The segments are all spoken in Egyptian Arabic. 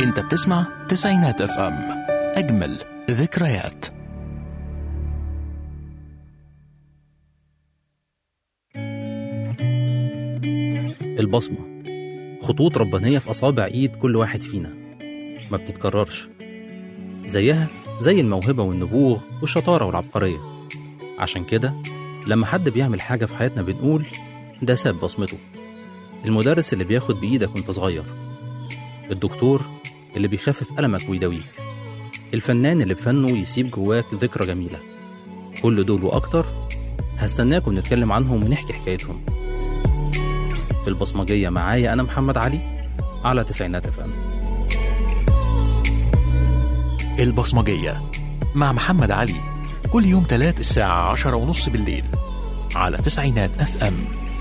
انت بتسمع تسعينات اف ام اجمل ذكريات البصمة خطوط ربانية في أصابع إيد كل واحد فينا ما بتتكررش زيها زي الموهبة والنبوغ والشطارة والعبقرية عشان كده لما حد بيعمل حاجة في حياتنا بنقول ده ساب بصمته المدرس اللي بياخد بإيدك وانت صغير الدكتور اللي بيخفف ألمك ويداويك الفنان اللي بفنه يسيب جواك ذكرى جميلة كل دول وأكتر هستناكم نتكلم عنهم ونحكي حكايتهم في البصمجية معايا أنا محمد علي على تسعينات اف ام البصمجية مع محمد علي كل يوم تلات الساعة عشرة ونص بالليل على تسعينات اف ام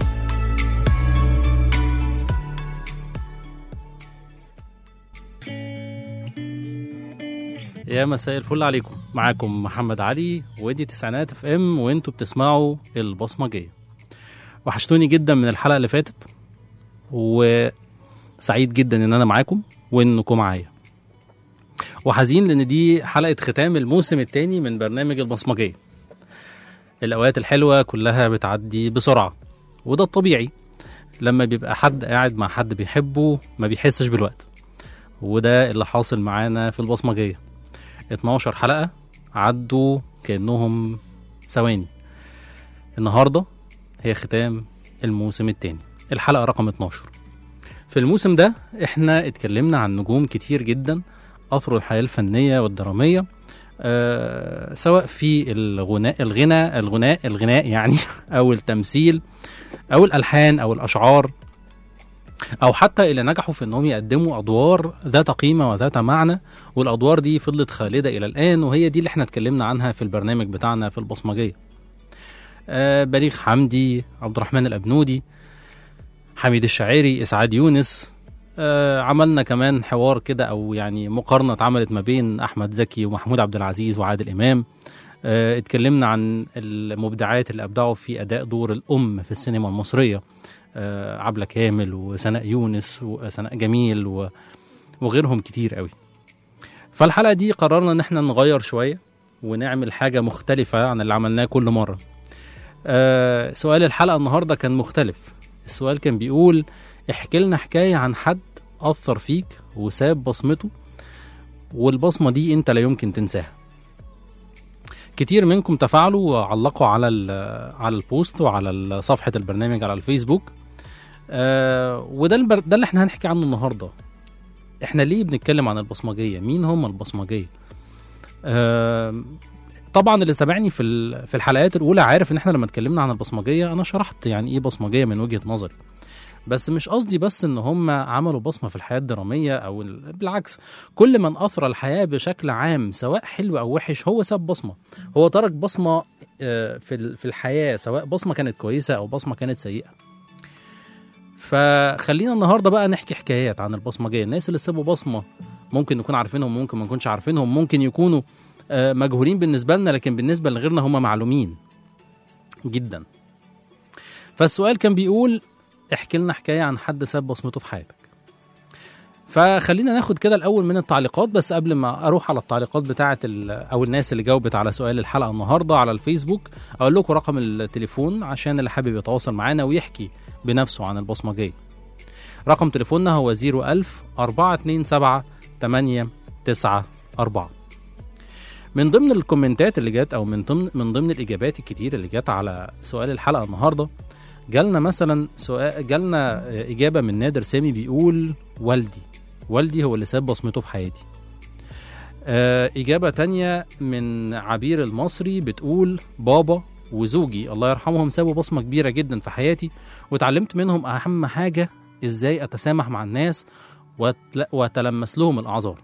يا مساء الفل عليكم معاكم محمد علي ودي تسعينات اف ام وانتوا بتسمعوا البصمجية وحشتوني جدا من الحلقة اللي فاتت وسعيد جدا ان انا معاكم وانكم معايا وحزين لان دي حلقة ختام الموسم الثاني من برنامج البصمجية الاوقات الحلوة كلها بتعدي بسرعة وده الطبيعي لما بيبقى حد قاعد مع حد بيحبه ما بيحسش بالوقت وده اللي حاصل معانا في البصمجية 12 حلقة عدوا كأنهم ثواني النهاردة هي ختام الموسم الثاني الحلقة رقم 12 في الموسم ده احنا اتكلمنا عن نجوم كتير جدا أثروا الحياة الفنية والدرامية أه سواء في الغناء الغنى الغناء الغناء يعني أو التمثيل أو الألحان أو الأشعار أو حتى اللي نجحوا في إنهم يقدموا أدوار ذات قيمة وذات معنى والأدوار دي فضلت خالدة إلى الآن وهي دي اللي احنا اتكلمنا عنها في البرنامج بتاعنا في البصمجية آه بليغ حمدي عبد الرحمن الأبنودي حميد الشاعري إسعاد يونس آه عملنا كمان حوار كده أو يعني مقارنة اتعملت ما بين أحمد زكي ومحمود عبد العزيز وعادل إمام آه اتكلمنا عن المبدعات اللي أبدعوا في أداء دور الأم في السينما المصرية آه عبلة كامل وسناء يونس وسناء جميل و... وغيرهم كتير قوي فالحلقة دي قررنا إن احنا نغير شوية ونعمل حاجة مختلفة عن اللي عملناه كل مرة آه سؤال الحلقة النهاردة كان مختلف السؤال كان بيقول احكي لنا حكاية عن حد أثر فيك وساب بصمته والبصمة دي أنت لا يمكن تنساها كتير منكم تفاعلوا وعلقوا على على البوست وعلى صفحة البرنامج على الفيسبوك آه وده البر... ده اللي احنا هنحكي عنه النهارده احنا ليه بنتكلم عن البصمجية مين هم البصمجية آه طبعا اللي سمعني في في الحلقات الاولى عارف ان احنا لما اتكلمنا عن البصمجيه انا شرحت يعني ايه بصمجيه من وجهه نظري بس مش قصدي بس ان هم عملوا بصمه في الحياه الدراميه او بالعكس كل من اثر الحياه بشكل عام سواء حلو او وحش هو ساب بصمه هو ترك بصمه في في الحياه سواء بصمه كانت كويسه او بصمه كانت سيئه فخلينا النهارده بقى نحكي حكايات عن البصمجيه الناس اللي سابوا بصمه ممكن نكون عارفينهم ممكن ما نكونش عارفينهم ممكن يكونوا مجهولين بالنسبة لنا لكن بالنسبة لغيرنا هم معلومين جدا فالسؤال كان بيقول احكي لنا حكاية عن حد ساب بصمته في حياتك فخلينا ناخد كده الأول من التعليقات بس قبل ما أروح على التعليقات بتاعة أو الناس اللي جاوبت على سؤال الحلقة النهاردة على الفيسبوك أقول لكم رقم التليفون عشان اللي حابب يتواصل معانا ويحكي بنفسه عن البصمجية رقم تليفوننا هو 01000 427 894 من ضمن الكومنتات اللي جت او من ضمن من ضمن الاجابات الكتير اللي جت على سؤال الحلقه النهارده جالنا مثلا سؤال جالنا اجابه من نادر سامي بيقول والدي والدي هو اللي ساب بصمته في حياتي آه اجابه تانية من عبير المصري بتقول بابا وزوجي الله يرحمهم سابوا بصمه كبيره جدا في حياتي واتعلمت منهم اهم حاجه ازاي اتسامح مع الناس واتلمس لهم الاعذار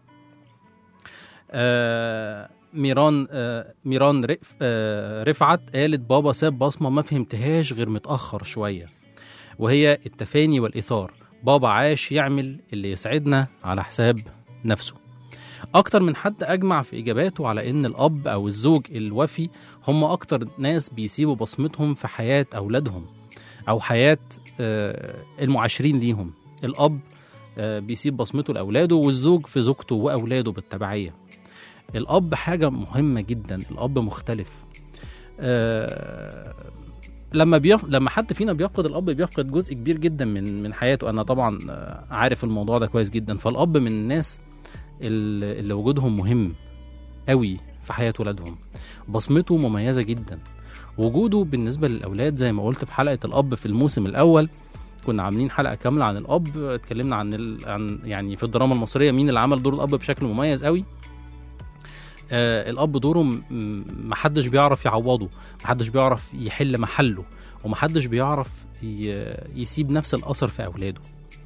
آه ميران آه ميران رف آه رفعت قالت بابا ساب بصمه ما فهمتهاش غير متاخر شويه وهي التفاني والايثار بابا عاش يعمل اللي يسعدنا على حساب نفسه اكتر من حد اجمع في اجاباته على ان الاب او الزوج الوفي هم اكتر ناس بيسيبوا بصمتهم في حياه اولادهم او حياه المعاشرين ليهم الاب آه، بيسيب بصمته لاولاده والزوج في زوجته واولاده بالتبعيه الاب حاجه مهمه جدا الاب مختلف آه، لما بيف... لما حد فينا بيفقد الاب بيفقد جزء كبير جدا من من حياته انا طبعا آه، عارف الموضوع ده كويس جدا فالاب من الناس اللي اللي وجودهم مهم قوي في حياه ولادهم بصمته مميزه جدا وجوده بالنسبه للاولاد زي ما قلت في حلقه الاب في الموسم الاول كنا عاملين حلقه كامله عن الاب اتكلمنا عن ال... عن يعني في الدراما المصريه مين اللي عمل دور الاب بشكل مميز قوي آه الاب دوره م- م- محدش بيعرف يعوضه محدش بيعرف يحل محله ومحدش بيعرف ي... يسيب نفس الاثر في اولاده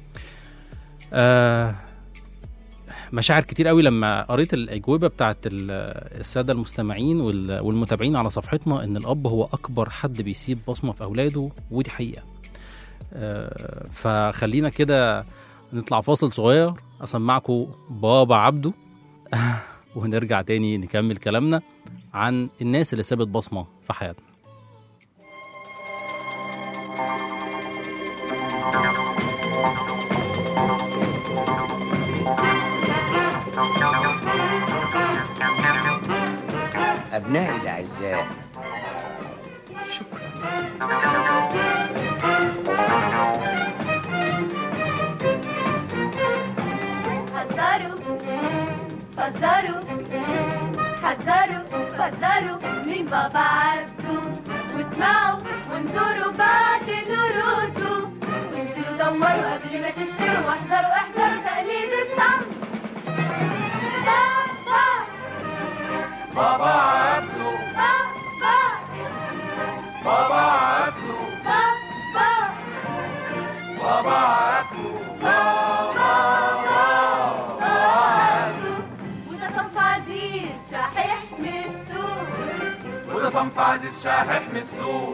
آه مشاعر كتير قوي لما قريت الاجوبه بتاعت ال- الساده المستمعين وال- والمتابعين على صفحتنا ان الاب هو اكبر حد بيسيب بصمه في اولاده ودي حقيقه آه، فخلينا كده نطلع فاصل صغير اسمعكم بابا عبده ونرجع تاني نكمل كلامنا عن الناس اللي سابت بصمه في حياتنا أبنائي الأعزاء شكرا حذروا فزروا حذروا فزروا من بابا عبده واسمعوا وانظروا بعد نردوا وانزلوا دوروا قبل ما تشتروا واحذروا احذروا تقليد الصم بابا بابا عبده بابا بابا عبده بابا بابا عبده وده صنف عزيز شحيح من السوق وده صنف عزيز شاحح من السوق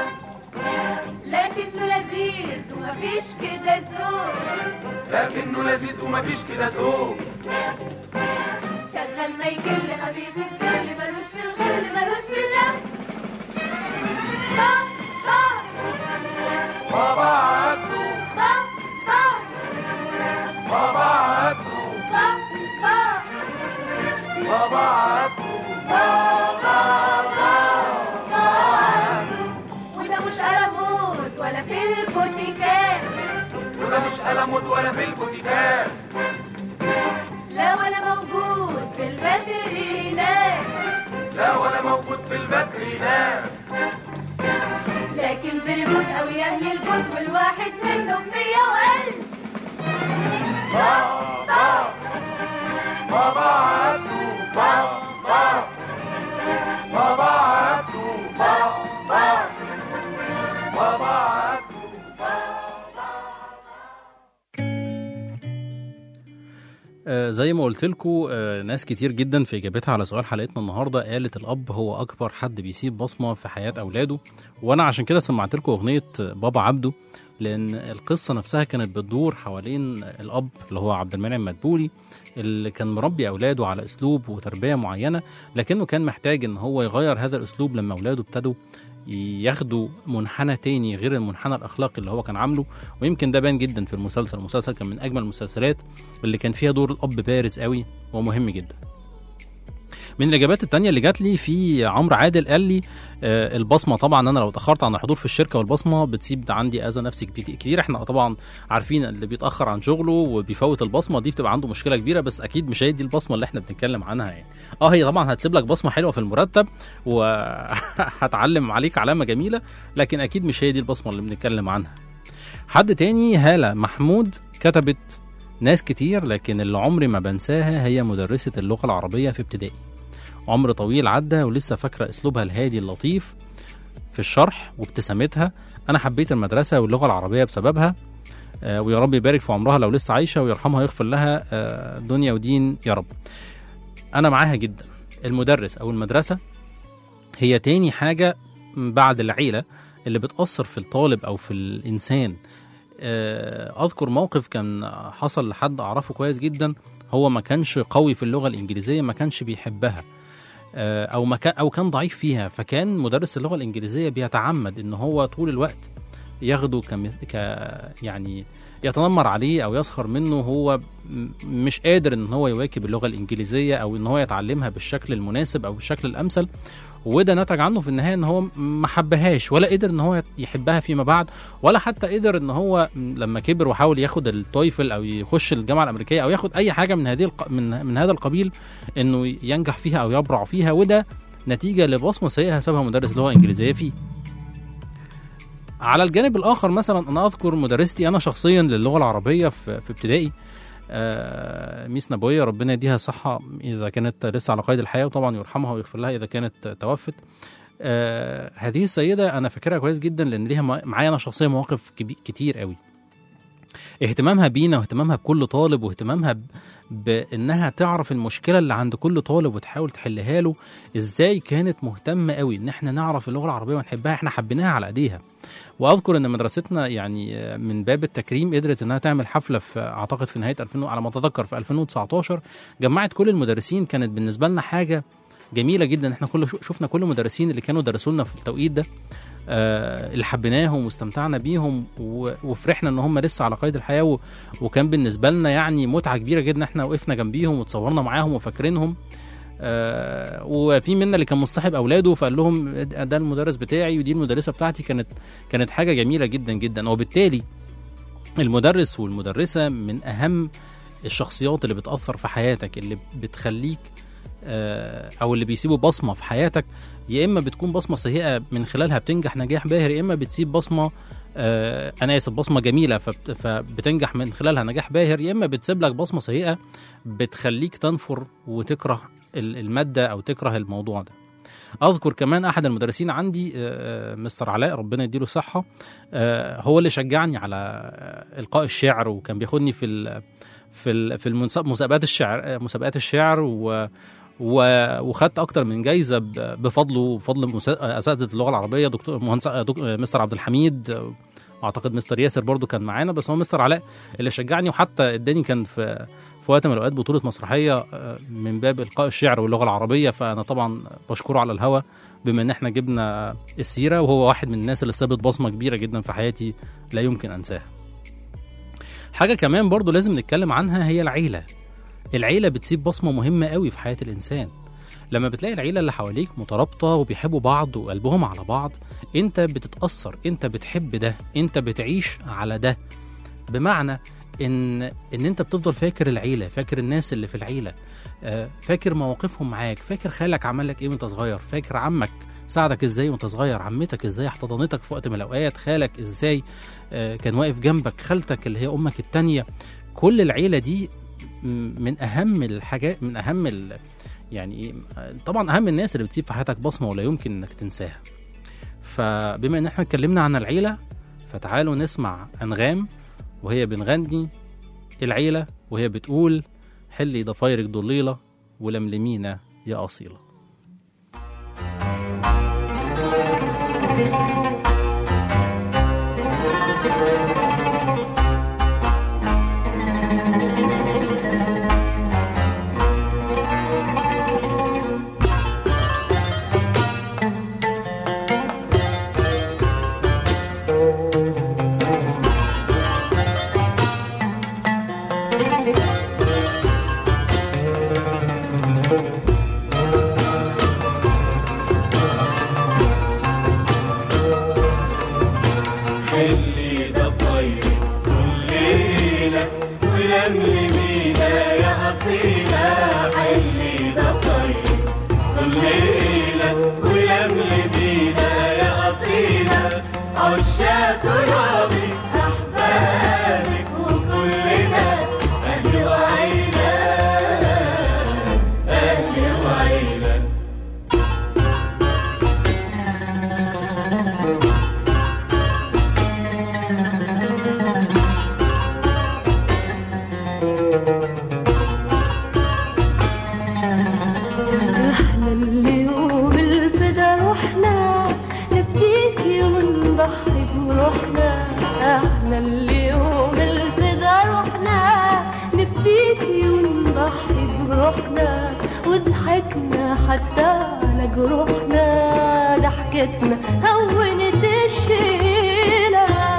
لكنه لذيذ ومفيش كده ذوق لكنه لذيذ ومفيش كده ذوق شغل ما يكل خفيف الظل ملوش في الغل ملوش في اللف بابا بابا عبده بابا بابا عبده بابا بابا عبده وده مش قلموت ولا في البوتيكات وده مش قلموت ولا في البوتيكات لا ولا موجود في الفاترينات لا ولا موجود في الباترينات لكن بريموت أوي أهل البيت والواحد منهم مية وألف بابا بابا عبده بابا بابا عبده بابا بابا عبده آه، زي ما قلت لكم ناس كتير جدا في اجابتها على سؤال حلقتنا النهارده قالت الاب هو اكبر حد بيسيب بصمه في حياه اولاده وانا عشان كده سمعت لكم اغنيه بابا عبده لان القصه نفسها كانت بتدور حوالين الاب اللي هو عبد المنعم مدبولي اللي كان مربي اولاده على اسلوب وتربيه معينه لكنه كان محتاج ان هو يغير هذا الاسلوب لما اولاده ابتدوا ياخدوا منحنى تاني غير المنحنى الاخلاقي اللي هو كان عامله ويمكن ده بان جدا في المسلسل المسلسل كان من اجمل المسلسلات اللي كان فيها دور الاب بارز قوي ومهم جدا من الاجابات التانية اللي جات لي في عمرو عادل قال لي آه البصمه طبعا انا لو اتاخرت عن الحضور في الشركه والبصمه بتسيب عندي اذى نفسي كبير- كتير احنا طبعا عارفين اللي بيتاخر عن شغله وبيفوت البصمه دي بتبقى عنده مشكله كبيره بس اكيد مش هي دي البصمه اللي احنا بنتكلم عنها يعني اه هي طبعا هتسيب لك بصمه حلوه في المرتب وهتعلم عليك علامه جميله لكن اكيد مش هي دي البصمه اللي بنتكلم عنها حد تاني هالة محمود كتبت ناس كتير لكن اللي عمري ما بنساها هي مدرسة اللغة العربية في ابتدائي عمر طويل عدى ولسه فاكرة أسلوبها الهادي اللطيف في الشرح وابتسامتها أنا حبيت المدرسة واللغة العربية بسببها آه، ويا رب يبارك في عمرها لو لسه عايشة ويرحمها ويغفر لها آه، دنيا ودين يا رب أنا معاها جدا المدرس أو المدرسة هي تاني حاجة بعد العيلة اللي بتأثر في الطالب أو في الإنسان آه، أذكر موقف كان حصل لحد أعرفه كويس جدا هو ما كانش قوي في اللغة الإنجليزية ما كانش بيحبها آه، أو ما كان أو كان ضعيف فيها فكان مدرس اللغة الإنجليزية بيتعمد إن هو طول الوقت ياخده كمث... ك يعني يتنمر عليه او يسخر منه هو م- مش قادر ان هو يواكب اللغه الانجليزيه او ان هو يتعلمها بالشكل المناسب او بالشكل الامثل وده نتج عنه في النهايه ان هو ما حبهاش ولا قدر ان هو يحبها فيما بعد ولا حتى قدر ان هو لما كبر وحاول ياخد التويفل او يخش الجامعه الامريكيه او ياخد اي حاجه من هذه الق... من من هذا القبيل انه ينجح فيها او يبرع فيها وده نتيجه لبصمه سيئه سابها مدرس لغه انجليزيه فيه على الجانب الاخر مثلا انا اذكر مدرستي انا شخصيا للغه العربيه في, في ابتدائي آه، ميس نبويه ربنا يديها الصحه اذا كانت لسه على قيد الحياه وطبعا يرحمها ويغفر لها اذا كانت توفت آه، هذه السيده انا فاكرها كويس جدا لان ليها مع- معايا انا شخصيا مواقف كبي- كتير قوي اهتمامها بينا واهتمامها بكل طالب واهتمامها ب... بانها تعرف المشكله اللي عند كل طالب وتحاول تحلها له ازاي كانت مهتمه قوي ان احنا نعرف اللغه العربيه ونحبها احنا حبيناها على ايديها واذكر ان مدرستنا يعني آه، من باب التكريم قدرت انها تعمل حفله في اعتقد في نهايه 2000 على ما اتذكر في 2019 جمعت كل المدرسين كانت بالنسبه لنا حاجه جميله جدا احنا كل شفنا كل المدرسين اللي كانوا درسوا لنا في التوقيت ده آه، اللي حبيناهم واستمتعنا بيهم و- وفرحنا ان هم لسه على قيد الحياه و- وكان بالنسبه لنا يعني متعه كبيره جدا احنا وقفنا جنبيهم وتصورنا معاهم وفاكرينهم آه، وفي منا اللي كان مصطحب اولاده فقال لهم ده المدرس بتاعي ودي المدرسه بتاعتي كانت كانت حاجه جميله جدا جدا وبالتالي المدرس والمدرسه من اهم الشخصيات اللي بتاثر في حياتك اللي بتخليك آه، او اللي بيسيبوا بصمه في حياتك يا اما بتكون بصمه سيئه من خلالها بتنجح نجاح باهر يا اما بتسيب بصمه آه، انا اسف بصمه جميله فبت- فبتنجح من خلالها نجاح باهر يا اما بتسيب لك بصمه سيئه بتخليك تنفر وتكره ال- الماده او تكره الموضوع ده اذكر كمان احد المدرسين عندي آه، مستر علاء ربنا يديله الصحه آه، هو اللي شجعني على آه، القاء الشعر وكان بياخدني في ال في ال في المنس- مسابقات الشعر آه، مسابقات الشعر و و- وخدت اكتر من جايزه ب- بفضله وبفضل مسا- اساتذه اللغه العربيه دكتور مهندس دك- مستر عبد الحميد آه، اعتقد مستر ياسر برضو كان معانا بس هو مستر علاء اللي شجعني وحتى اداني كان في في وقت من الاوقات بطوله مسرحيه آه، من باب القاء الشعر واللغه العربيه فانا طبعا بشكره على الهوا بما ان احنا جبنا السيره وهو واحد من الناس اللي سابت بصمه كبيره جدا في حياتي لا يمكن انساها حاجه كمان برضو لازم نتكلم عنها هي العيله العيله بتسيب بصمه مهمه قوي في حياه الانسان لما بتلاقي العيله اللي حواليك مترابطه وبيحبوا بعض وقلبهم على بعض انت بتتاثر انت بتحب ده انت بتعيش على ده بمعنى ان ان انت بتفضل فاكر العيله فاكر الناس اللي في العيله آه، فاكر مواقفهم معاك فاكر خالك عمل لك ايه وانت صغير فاكر عمك ساعدك ازاي وانت صغير عمتك ازاي احتضنتك في وقت من الاوقات خالك ازاي آه، كان واقف جنبك خالتك اللي هي امك التانية كل العيله دي م- من اهم الحاجات من اهم ال... يعني إيه، طبعا اهم الناس اللي بتسيب في حياتك بصمه ولا يمكن انك تنساها فبما ان احنا اتكلمنا عن العيله فتعالوا نسمع انغام وهي بنغني العيله وهي بتقول حلي ضفايرك ضليله ولملمينا يا اصيله اللي ضفايرك كلنا ولملمينا يا أصيلة حلي ضفايرك كلنا ولملمينا يا أصيلة عشاق ترابي أحبابك وكلنا أهل وعيلة أهل وعيلة احنا اليوم الفدا روحنا نفديكي ونضحي بروحنا احنا اليوم الفدا روحنا نفديكي ونضحي بروحنا وضحكنا حتى على جروحنا ضحكتنا هونت الشيلة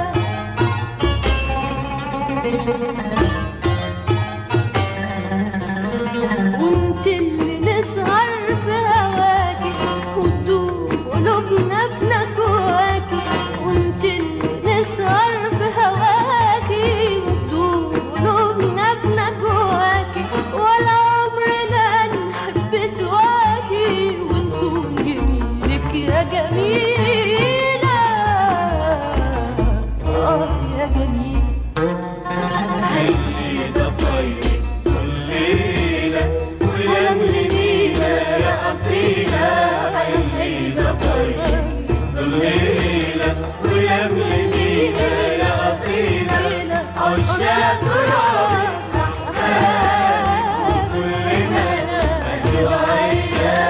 كلنا أهل وعيلة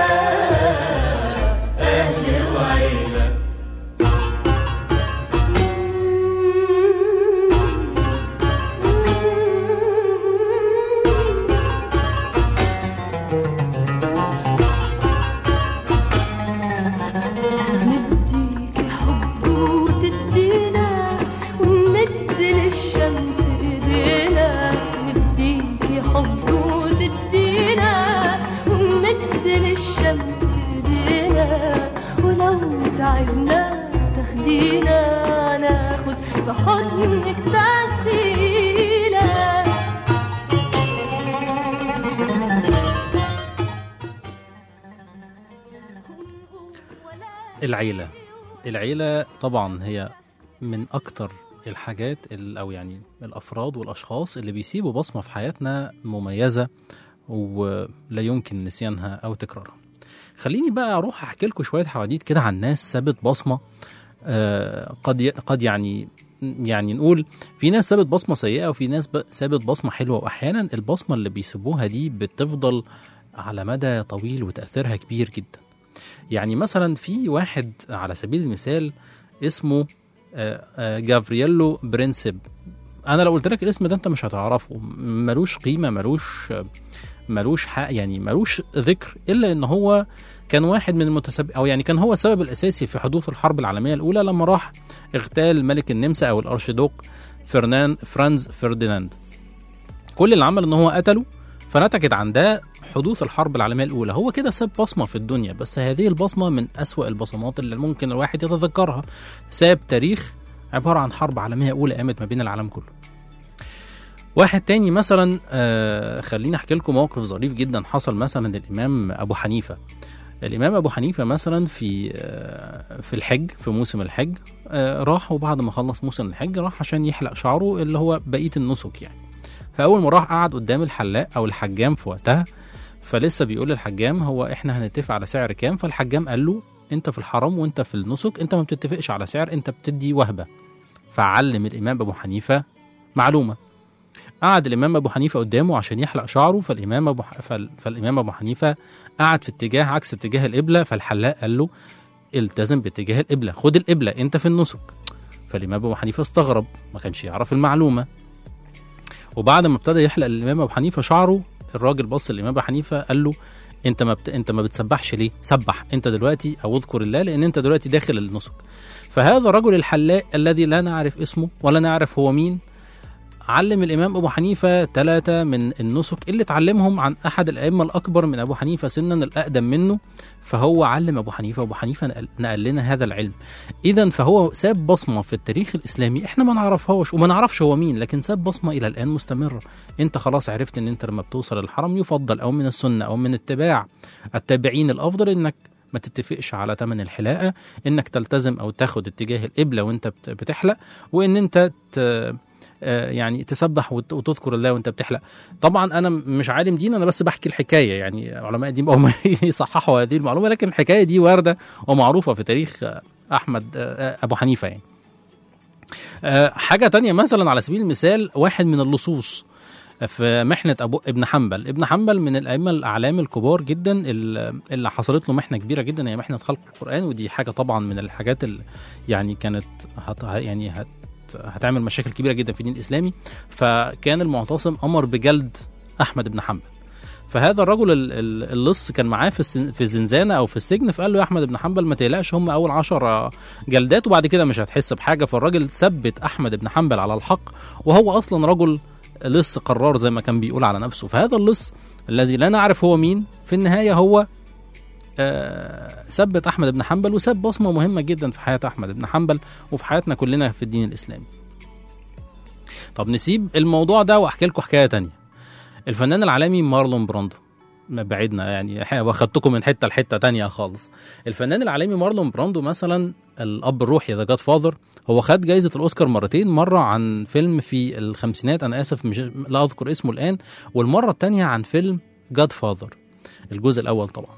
أهل وعيلة نديك حب وتدينا ونمد للشمس ايدينا نديك حب وتدينا ونمد للشمس ايدينا ولو تعبنا تاخدينا ناخد في حضنك تعسينا العيلة العيلة طبعا هي من أكتر الحاجات ال- أو يعني الأفراد والأشخاص اللي بيسيبوا بصمة في حياتنا مميزة ولا يمكن نسيانها أو تكرارها خليني بقى أروح أحكي لكم شوية حواديت كده عن ناس سابت بصمة آه، قد ي- قد يعني يعني نقول في ناس سابت بصمة سيئة وفي ناس ب- سابت بصمة حلوة وأحيانا البصمة اللي بيسيبوها دي بتفضل على مدى طويل وتأثيرها كبير جدا يعني مثلا في واحد على سبيل المثال اسمه آه، آه، جافرييلو برينسيب انا لو قلت لك الاسم ده انت مش هتعرفه ملوش قيمه ملوش آه، ملوش حق يعني ملوش ذكر الا ان هو كان واحد من المتسبب او يعني كان هو السبب الاساسي في حدوث الحرب العالميه الاولى لما راح اغتال ملك النمسا او الارشيدوق فرنان فرانز فرديناند كل اللي عمل ان هو قتله فنتجت عن ده حدوث الحرب العالمية الأولى هو كده ساب بصمة في الدنيا بس هذه البصمة من أسوأ البصمات اللي ممكن الواحد يتذكرها ساب تاريخ عبارة عن حرب عالمية أولى قامت ما بين العالم كله واحد تاني مثلا آه خليني احكي لكم موقف ظريف جدا حصل مثلا الامام ابو حنيفه الامام ابو حنيفه مثلا في آه في الحج في موسم الحج آه راح وبعد ما خلص موسم الحج راح عشان يحلق شعره اللي هو بقيه النسك يعني فاول ما راح قعد قدام الحلاق او الحجام في وقتها فلسه بيقول للحجام هو احنا هنتفق على سعر كام فالحجام قال له انت في الحرم وانت في النسك انت ما بتتفقش على سعر انت بتدي وهبه فعلم الامام ابو حنيفه معلومه قعد الامام ابو حنيفه قدامه عشان يحلق شعره فالامام ابو ح... فال... فالامام ابو حنيفه قعد في اتجاه عكس اتجاه القبله فالحلاق قال له التزم باتجاه القبله خد القبله انت في النسك فالامام ابو حنيفه استغرب ما كانش يعرف المعلومه وبعد ما ابتدى يحلق الامام ابو حنيفه شعره الراجل بص للامام ابو حنيفه قال له انت ما بت... انت ما بتسبحش ليه سبح انت دلوقتي او اذكر الله لان انت دلوقتي داخل النسك فهذا الرجل الحلاق الذي لا نعرف اسمه ولا نعرف هو مين علم الامام ابو حنيفه ثلاثه من النسك اللي اتعلمهم عن احد الائمه الاكبر من ابو حنيفه سنا الاقدم منه فهو علم ابو حنيفه وابو حنيفه نقل, نقل لنا هذا العلم اذا فهو ساب بصمه في التاريخ الاسلامي احنا ما نعرفهاش وما نعرفش هو مين لكن ساب بصمه الى الان مستمره انت خلاص عرفت ان انت لما بتوصل الحرم يفضل او من السنه او من اتباع التابعين الافضل انك ما تتفقش على ثمن الحلاقه انك تلتزم او تاخد اتجاه القبله وانت بت- بتحلق وان انت ت... آه، يعني تسبح وت- وتذكر الله وانت بتحلق طبعا انا مش عالم دين انا بس بحكي الحكايه يعني علماء الدين هم يصححوا هذه المعلومه لكن الحكايه دي وارده ومعروفه في تاريخ آه، احمد آه، ابو حنيفه يعني آه، حاجه تانية مثلا على سبيل المثال واحد من اللصوص في محنة أبو ابن حنبل ابن حنبل من الأئمة الأعلام الكبار جدا ال- اللي حصلت له محنة كبيرة جدا هي محنة خلق القرآن ودي حاجة طبعا من الحاجات اللي يعني كانت هت يعني هت هتعمل مشاكل كبيرة جدا في الدين الإسلامي فكان المعتصم أمر بجلد أحمد بن حنبل فهذا الرجل ال- ال- اللص كان معاه في السن- في الزنزانه او في السجن فقال له يا احمد بن حنبل ما تقلقش هم اول عشر جلدات وبعد كده مش هتحس بحاجه فالراجل ثبت احمد بن حنبل على الحق وهو اصلا رجل لص قرار زي ما كان بيقول على نفسه فهذا اللص الذي لا نعرف هو مين في النهايه هو آه، ثبت احمد بن حنبل وساب بصمه مهمه جدا في حياه احمد بن حنبل وفي حياتنا كلنا في الدين الاسلامي طب نسيب الموضوع ده واحكي لكم حكايه تانية الفنان العالمي مارلون براندو ما بعدنا يعني ح- واخدتكم من حته لحته تانية خالص الفنان العالمي مارلون براندو مثلا الاب الروحي ذا جاد فاذر هو خد جائزه الاوسكار مرتين مره عن فيلم في الخمسينات انا اسف مش لا اذكر اسمه الان والمره الثانيه عن فيلم جاد فاذر الجزء الاول طبعا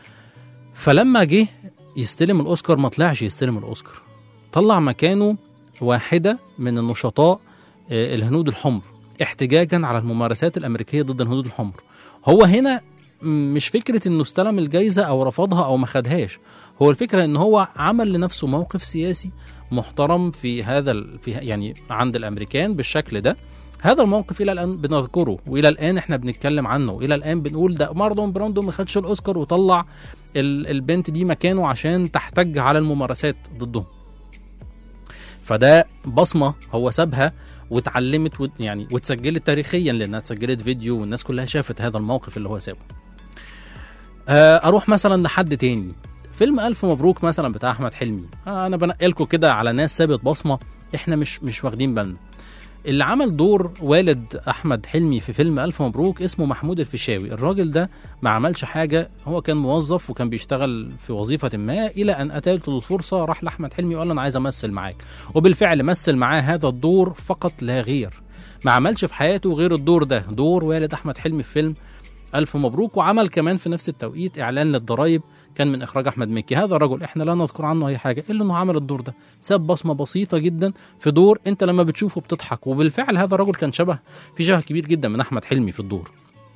فلما جه يستلم الاوسكار ما طلعش يستلم الاوسكار طلع مكانه واحده من النشطاء آه، الهنود الحمر احتجاجا على الممارسات الامريكيه ضد الهنود الحمر هو هنا م- مش فكره انه استلم الجائزه او رفضها او ما خدهاش هو الفكره ان هو عمل لنفسه موقف سياسي محترم في هذا ال- في يعني عند الامريكان بالشكل ده هذا الموقف الى الان بنذكره والى الان احنا بنتكلم عنه والى الان بنقول ده مارلون براندو ما خدش الاوسكار وطلع ال- البنت دي مكانه عشان تحتج على الممارسات ضدهم فده بصمه هو سابها واتعلمت وت- يعني واتسجلت تاريخيا لانها اتسجلت فيديو والناس كلها شافت هذا الموقف اللي هو سابه آه، اروح مثلا لحد تاني فيلم الف مبروك مثلا بتاع احمد حلمي آه، انا بنقلكم كده على ناس سابت بصمه احنا مش مش واخدين بالنا اللي عمل دور والد احمد حلمي في فيلم الف مبروك اسمه محمود الفيشاوي الراجل ده ما عملش حاجه هو كان موظف وكان بيشتغل في وظيفه ما الى ان اتت له الفرصه راح لاحمد حلمي وقال له انا عايز امثل معاك وبالفعل مثل معاه هذا الدور فقط لا غير ما عملش في حياته غير الدور ده دور والد احمد حلمي في فيلم ألف مبروك وعمل كمان في نفس التوقيت إعلان للضرايب كان من إخراج أحمد مكي هذا الرجل إحنا لا نذكر عنه أي حاجة إلا إنه عمل الدور ده ساب بصمة بسيطة جدا في دور أنت لما بتشوفه بتضحك وبالفعل هذا الرجل كان شبه في شبه كبير جدا من أحمد حلمي في الدور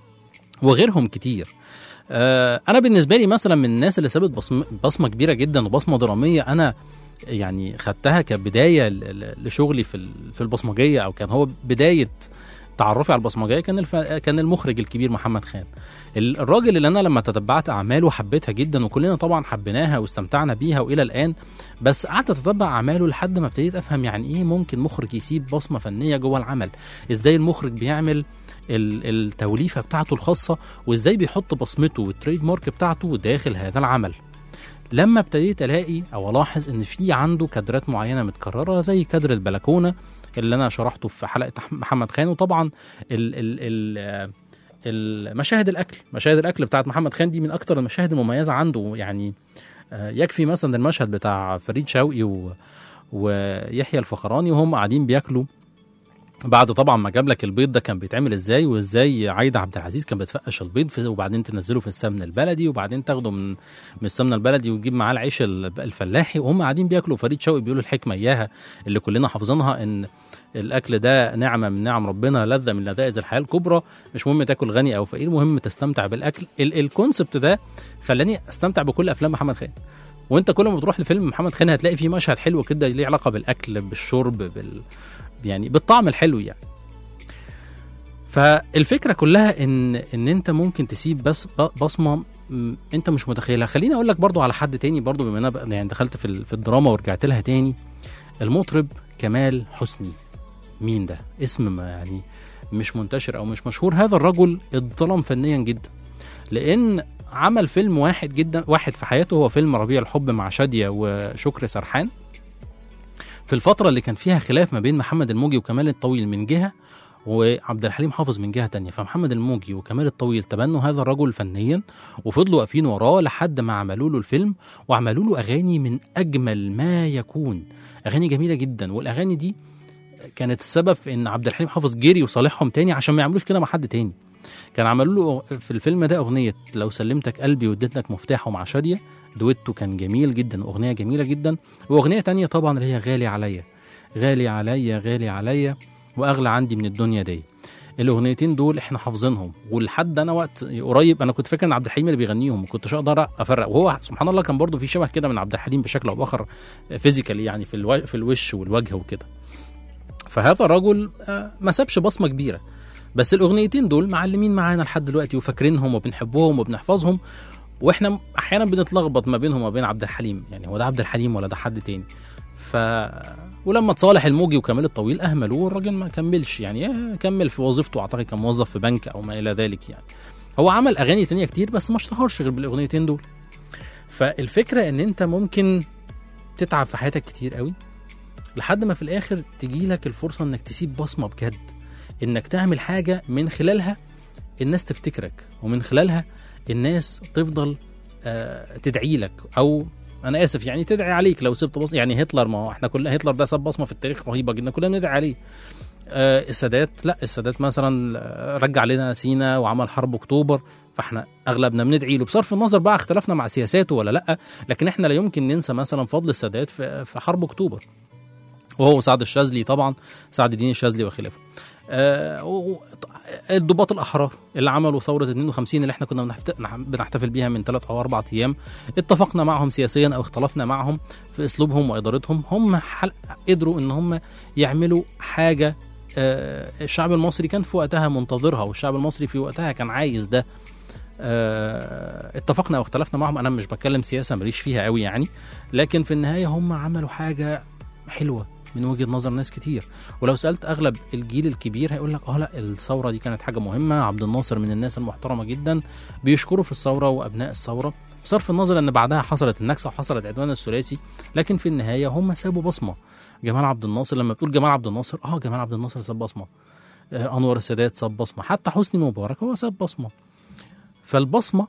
وغيرهم كتير آه أنا بالنسبة لي مثلا من الناس اللي سابت بصم بصمة كبيرة جدا وبصمة درامية أنا يعني خدتها كبداية ل- ل- لشغلي في ال- في البصمجية أو كان هو بداية تعرفي على البصمجيه كان الف... كان المخرج الكبير محمد خان ال- الراجل اللي انا لما تتبعت اعماله حبيتها جدا وكلنا طبعا حبيناها واستمتعنا بيها والى الان بس قعدت اتتبع اعماله لحد ما ابتديت افهم يعني ايه ممكن مخرج يسيب بصمه فنيه جوه العمل ازاي المخرج بيعمل ال- التوليفه بتاعته الخاصه وازاي بيحط بصمته والتريد مارك بتاعته داخل هذا العمل لما ابتديت الاقي او الاحظ ان في عنده كادرات معينه متكرره زي كادر البلكونه اللي انا شرحته في حلقه محمد خان وطبعا ال ال ال المشاهد الاكل مشاهد الاكل بتاعت محمد خان دي من اكتر المشاهد المميزه عنده يعني آه، يكفي مثلا المشهد بتاع فريد شوقي و ويحيى الفخراني وهم قاعدين بياكلوا بعد طبعا ما جاب لك البيض ده كان بيتعمل ازاي وازاي عايده عبد العزيز كان بتفقش البيض في وبعدين تنزله في السمن البلدي وبعدين تاخده من من السمنه البلدي وتجيب معاه العيش ال- الفلاحي وهم قاعدين بياكلوا فريد شوقي بيقولوا الحكمه اياها اللي كلنا حافظينها ان الاكل ده نعمه من نعم ربنا لذه من لذائذ الحياه الكبرى مش مهم تاكل غني او فقير مهم تستمتع بالاكل ال- الكونسبت ده خلاني استمتع بكل افلام محمد خان وانت كل ما بتروح لفيلم محمد خان هتلاقي فيه مشهد حلو كده ليه علاقه بالاكل بالشرب بال يعني بالطعم الحلو يعني فالفكره كلها ان ان انت ممكن تسيب بس ب- بصمه م، انت مش متخيلها خليني اقول لك برضو على حد تاني برضو بما انا بقى- يعني دخلت في ال- في الدراما ورجعت لها تاني المطرب كمال حسني مين ده اسم ما يعني مش منتشر او مش مشهور هذا الرجل اتظلم فنيا جدا لان عمل فيلم واحد جدا واحد في حياته هو فيلم ربيع الحب مع شاديه وشكري سرحان في الفتره اللي كان فيها خلاف ما بين محمد الموجي وكمال الطويل من جهه وعبد الحليم حافظ من جهه تانية فمحمد الموجي وكمال الطويل تبنوا هذا الرجل فنيا وفضلوا واقفين وراه لحد ما عملوا له الفيلم وعملوا له اغاني من اجمل ما يكون اغاني جميله جدا والاغاني دي كانت السبب في ان عبد الحليم حافظ جري وصالحهم تاني عشان ما يعملوش كده مع حد تاني كان عملوا له في الفيلم ده اغنيه لو سلمتك قلبي واديت لك مفتاحه مع شاديه دويتو كان جميل جدا اغنيه جميله جدا واغنيه تانية طبعا اللي هي غالي عليا غالي عليا غالي عليا واغلى عندي من الدنيا دي الاغنيتين دول احنا حافظينهم ولحد انا وقت قريب انا كنت فاكر ان عبد الحليم اللي بيغنيهم ما كنتش اقدر افرق وهو سبحان الله كان برضه في شبه كده من عبد الحليم بشكل او باخر فيزيكالي يعني في الو... في الوش والوجه وكده فهذا الرجل آه، ما سابش بصمه كبيره بس الاغنيتين دول معلمين معانا لحد دلوقتي وفاكرينهم وبنحبهم وبنحفظهم واحنا احيانا بنتلخبط ما بينهم وما بين عبد الحليم يعني هو ده عبد الحليم ولا ده حد تاني ف ولما اتصالح الموجي وكمال الطويل اهملوه والراجل ما كملش يعني آه، كمل في وظيفته اعتقد كان موظف في بنك او ما الى ذلك يعني هو عمل اغاني تانية كتير بس ما اشتهرش غير بالاغنيتين دول فالفكره ان انت ممكن تتعب في حياتك كتير قوي لحد ما في الاخر تجي لك الفرصه انك تسيب بصمه بجد انك تعمل حاجه من خلالها الناس تفتكرك ومن خلالها الناس تفضل آه، تدعي لك او انا اسف يعني تدعي عليك لو سبت بصمه يعني هتلر ما هو احنا كلنا هتلر ده ساب بصمه في التاريخ رهيبه جدا كلنا بندعي عليه آه، السادات لا السادات مثلا آه، رجع لنا سينا وعمل حرب اكتوبر فاحنا اغلبنا بندعي له بصرف النظر بقى اختلفنا مع سياساته ولا لا لكن احنا لا يمكن ننسى مثلا فضل السادات في في حرب اكتوبر وهو سعد الشاذلي طبعا سعد الدين الشاذلي وخلافه آه، و- و- الضباط الاحرار اللي عملوا ثوره 52 اللي احنا كنا بنحت- نح- بنحتفل بيها من ثلاث او اربع ايام اتفقنا معهم سياسيا او اختلفنا معهم في اسلوبهم وادارتهم هم حل... قدروا ان هم يعملوا حاجه آه، الشعب المصري كان في وقتها منتظرها والشعب المصري في وقتها كان عايز ده آه، اتفقنا او اختلفنا معهم انا مش بتكلم سياسه ماليش فيها قوي يعني لكن في النهايه هم عملوا حاجه حلوه من وجهه نظر ناس كتير ولو سالت اغلب الجيل الكبير هيقول لك اه لا الثوره دي كانت حاجه مهمه عبد الناصر من الناس المحترمه جدا بيشكروا في الثوره وابناء الثوره بصرف النظر ان بعدها حصلت النكسه وحصلت عدوان الثلاثي لكن في النهايه هم سابوا بصمه جمال عبد الناصر لما بتقول جمال عبد الناصر اه جمال عبد الناصر ساب بصمه آه انور السادات ساب بصمه حتى حسني مبارك هو ساب بصمه فالبصمه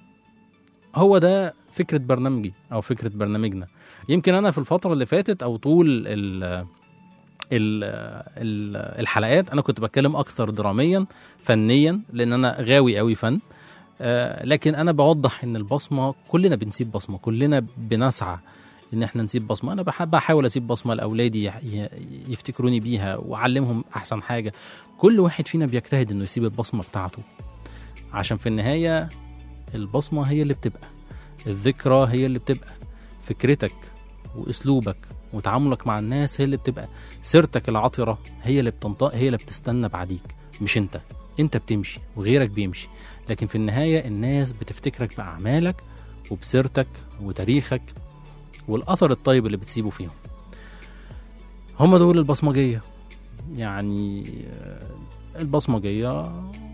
هو ده فكره برنامجي او فكره برنامجنا يمكن انا في الفتره اللي فاتت او طول ال ال ال الحلقات انا كنت بتكلم اكثر دراميا فنيا لان انا غاوي قوي فن آه، لكن انا بوضح ان البصمه كلنا بنسيب بصمه كلنا بنسعى ان احنا نسيب بصمه انا بحب احاول اسيب بصمه لاولادي يح- ي- يفتكروني بيها واعلمهم احسن حاجه كل واحد فينا بيجتهد انه يسيب البصمه بتاعته عشان في النهايه البصمه هي اللي بتبقى الذكرى هي اللي بتبقى فكرتك واسلوبك وتعاملك مع الناس هي اللي بتبقى سيرتك العطره هي اللي بتنطق هي اللي بتستنى بعديك مش انت انت بتمشي وغيرك بيمشي لكن في النهايه الناس بتفتكرك باعمالك وبسيرتك وتاريخك والاثر الطيب اللي بتسيبه فيهم هم دول البصمجيه يعني آه، البصمجيه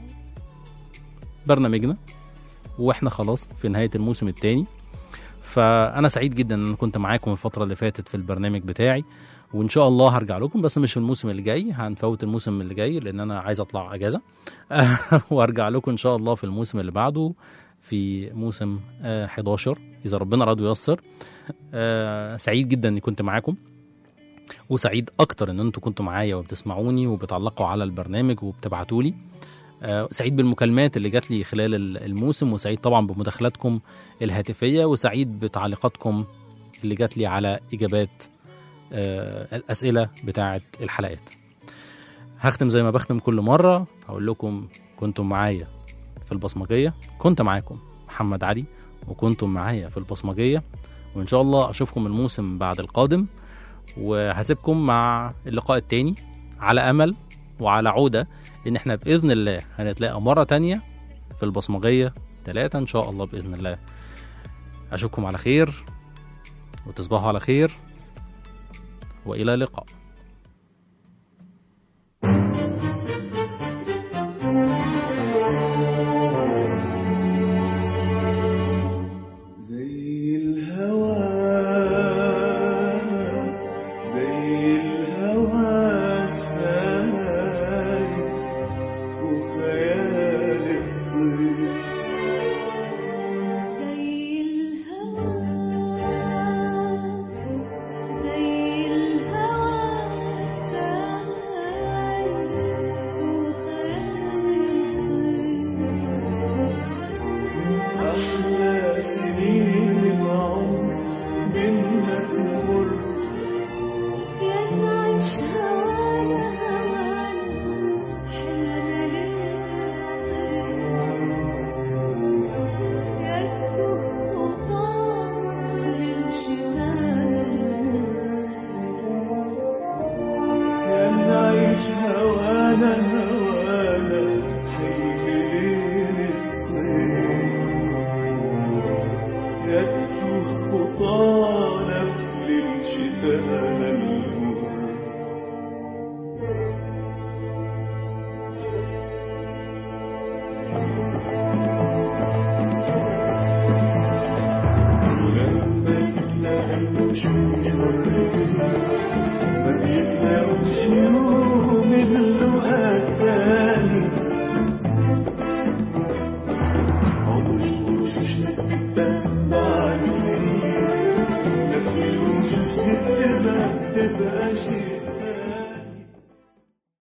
برنامجنا واحنا خلاص في نهايه الموسم الثاني فانا سعيد جدا ان أنا كنت معاكم الفتره اللي فاتت في البرنامج بتاعي وان شاء الله هرجع لكم بس مش في الموسم اللي جاي هنفوت الموسم اللي جاي لان انا عايز اطلع اجازه وارجع لكم ان شاء الله في الموسم اللي بعده في موسم آه، 11 اذا ربنا راد ويسر آه، سعيد جدا اني كنت معاكم وسعيد اكتر ان انتوا كنتوا معايا وبتسمعوني وبتعلقوا على البرنامج وبتبعتوا لي آه، سعيد بالمكالمات اللي جات لي خلال ال- الموسم وسعيد طبعا بمداخلاتكم الهاتفيه وسعيد بتعليقاتكم اللي جات لي على اجابات آه، الاسئله بتاعه الحلقات هختم زي ما بختم كل مره هقول لكم كنتم معايا في البصمجيه كنت معاكم محمد علي وكنتم معايا في البصمجيه وان شاء الله اشوفكم الموسم بعد القادم وهسيبكم مع اللقاء التاني على امل وعلى عوده ان احنا باذن الله هنتلاقى مره تانية في البصمجيه ثلاثة ان شاء الله باذن الله اشوفكم على خير وتصبحوا على خير والى اللقاء زي الهوى زي الهوى السايب وخيال الطير زي الهوى زي الهوى السايب وخيال الطير أحلى سنين العمر بينا تمر يا نعيش هوانا هوانا حلم للصيف يا تهو طار في الشتاء يا نعيش هوانا هوانا حلم ليلة صيف يا تتوه خطانا في الشتاء المر ولما تتلاقى الوشوش والرجال ما بيتلاقوش يوم اللقاء التاني عمر الوشوش ما بتبان بعد سنين نفس الوشوش اللي بتبقى تبقى شيء